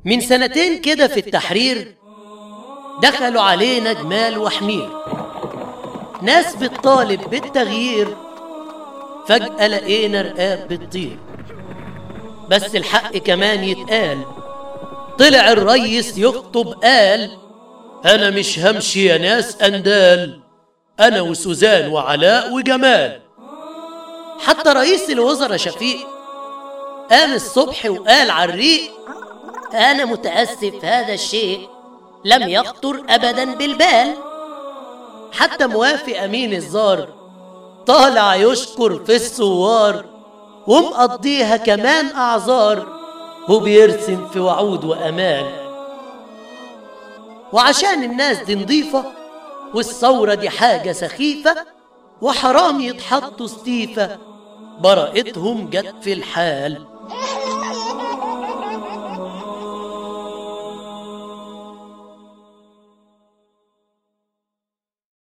من سنتين كده في التحرير دخلوا علينا جمال وحمير ناس بتطالب بالتغيير فجأة لقينا رقاب بتطير بس الحق كمان يتقال طلع الريس يخطب قال أنا مش همشي يا ناس أندال أنا وسوزان وعلاء وجمال حتى رئيس الوزراء شفيق قام الصبح وقال على الريق أنا متأسف هذا الشيء لم يخطر أبدا بالبال حتى موافق أمين الزار طالع يشكر في الثوار ومقضيها كمان أعذار وبيرسم في وعود وأمان وعشان الناس دي نضيفة والثورة دي حاجة سخيفة وحرام يتحطوا ستيفة براءتهم جت في الحال